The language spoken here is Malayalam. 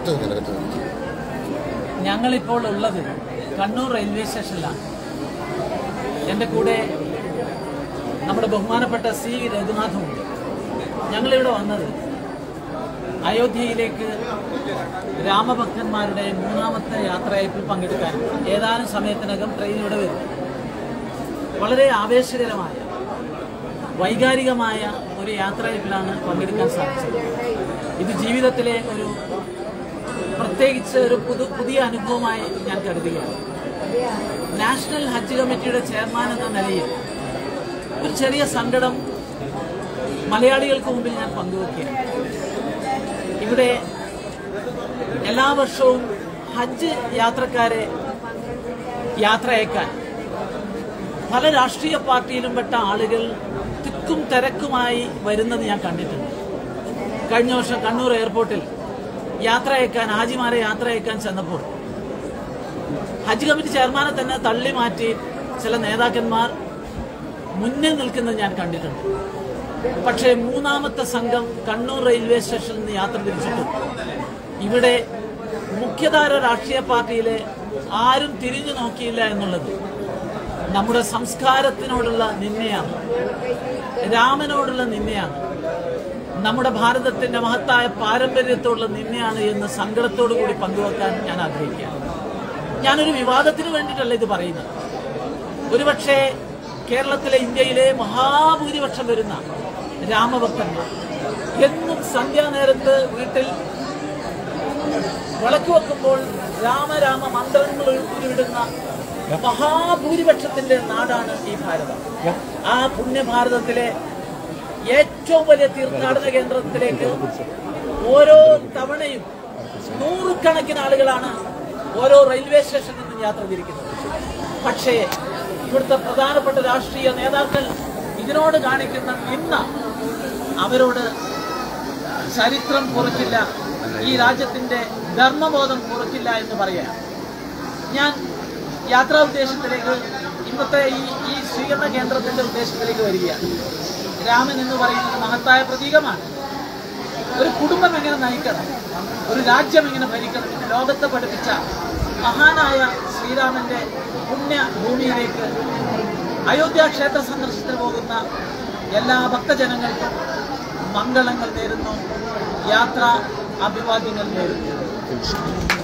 അടുത്ത് വെക്കാം അടുത്ത് വെക്കാം ഞങ്ങളിപ്പോൾ ഉള്ളത് കണ്ണൂർ റെയിൽവേ സ്റ്റേഷനിലാണ് എൻ്റെ കൂടെ നമ്മുടെ ബഹുമാനപ്പെട്ട സി രഘുനാഥുമുണ്ട് ഞങ്ങളിവിടെ വന്നത് അയോധ്യയിലേക്ക് രാമഭക്തന്മാരുടെ മൂന്നാമത്തെ യാത്രയപ്പിൽ പങ്കെടുക്കാൻ ഏതാനും സമയത്തിനകം ട്രെയിൻ ഇവിടെ വരും വളരെ ആവേശകരമായ വൈകാരികമായ ഒരു യാത്രയപ്പിലാണ് പങ്കെടുക്കാൻ സാധിച്ചത് ഇത് ജീവിതത്തിലെ ഒരു പ്രത്യേകിച്ച് ഒരു പുതു പുതിയ അനുഭവമായി ഞാൻ കരുതുകയാണ് നാഷണൽ ഹജ്ജ് കമ്മിറ്റിയുടെ ചെയർമാൻ എന്ന നിലയിൽ ഒരു ചെറിയ സങ്കടം മലയാളികൾക്ക് മുമ്പിൽ ഞാൻ പങ്കുവെക്കുകയാണ് ഇവിടെ എല്ലാ വർഷവും ഹജ്ജ് യാത്രക്കാരെ യാത്ര അയക്കാൻ പല രാഷ്ട്രീയ പാർട്ടിയിലും പെട്ട ആളുകൾ തിക്കും തിരക്കുമായി വരുന്നത് ഞാൻ കണ്ടിട്ടുണ്ട് കഴിഞ്ഞ വർഷം കണ്ണൂർ എയർപോർട്ടിൽ യാത്ര അയക്കാൻ ഹാജിമാരെ യാത്ര അയക്കാൻ ചെന്നപ്പോൾ ഹജ്ജ് കമ്മിറ്റി ചെയർമാനെ തന്നെ തള്ളി മാറ്റി ചില നേതാക്കന്മാർ മുന്നിൽ നിൽക്കുന്നത് ഞാൻ കണ്ടിട്ടുണ്ട് പക്ഷേ മൂന്നാമത്തെ സംഘം കണ്ണൂർ റെയിൽവേ സ്റ്റേഷനിൽ നിന്ന് യാത്ര തിരിച്ചിട്ടും ഇവിടെ മുഖ്യധാര രാഷ്ട്രീയ പാർട്ടിയിലെ ആരും തിരിഞ്ഞു നോക്കിയില്ല എന്നുള്ളത് നമ്മുടെ സംസ്കാരത്തിനോടുള്ള നിന്നയാണ് രാമനോടുള്ള നിന്നയാണ് നമ്മുടെ ഭാരതത്തിന്റെ മഹത്തായ പാരമ്പര്യത്തോടുള്ള നിന്നയാണ് എന്ന് സങ്കടത്തോടു കൂടി പങ്കുവെക്കാൻ ഞാൻ ആഗ്രഹിക്കുകയാണ് ഞാനൊരു വിവാദത്തിന് വേണ്ടിയിട്ടല്ല ഇത് പറയുന്നത് ഒരുപക്ഷെ കേരളത്തിലെ ഇന്ത്യയിലെ മഹാഭൂരിപക്ഷം വരുന്ന രാമഭക്തന്മാർ എന്നും സന്ധ്യാനേരത്ത് വീട്ടിൽ വിളക്ക് വെക്കുമ്പോൾ രാമരാമ മന്ത്രങ്ങൾ ഉരുവിടുന്ന മഹാഭൂരിപക്ഷത്തിന്റെ നാടാണ് ഈ ഭാരതം ആ പുണ്യഭാരതത്തിലെ ഏറ്റവും വലിയ തീർത്ഥാടന കേന്ദ്രത്തിലേക്ക് ഓരോ തവണയും നൂറുകണക്കിന് ആളുകളാണ് ഓരോ റെയിൽവേ സ്റ്റേഷനിൽ നിന്നും യാത്ര തിരിക്കുന്നത് പക്ഷേ ഇവിടുത്തെ പ്രധാനപ്പെട്ട രാഷ്ട്രീയ നേതാക്കൾ ഇതിനോട് കാണിക്കുന്ന നിന്ന അവരോട് ചരിത്രം കുറയ്ക്കില്ല ഈ രാജ്യത്തിന്റെ ധർമ്മബോധം കുറയ്ക്കില്ല എന്ന് പറയാം ഞാൻ യാത്രാ ഉദ്ദേശത്തിലേക്ക് ഇന്നത്തെ ഈ ഈ സ്വീകരണ കേന്ദ്രത്തിന്റെ ഉദ്ദേശത്തിലേക്ക് വരികയാണ് രാമൻ എന്ന് പറയുന്നത് മഹത്തായ പ്രതീകമാണ് ഒരു കുടുംബം എങ്ങനെ നയിക്കണം ഒരു രാജ്യം എങ്ങനെ ഭരിക്കണം എന്ന് ലോകത്തെ പഠിപ്പിച്ച മഹാനായ ശ്രീരാമന്റെ പുണ്യഭൂമിയിലേക്ക് അയോധ്യ ക്ഷേത്ര സന്ദർശനത്തിന് പോകുന്ന എല്ലാ ഭക്തജനങ്ങൾക്കും മംഗളങ്ങൾ നേരുന്നു യാത്ര അഭിവാദ്യങ്ങൾ നേരുന്നു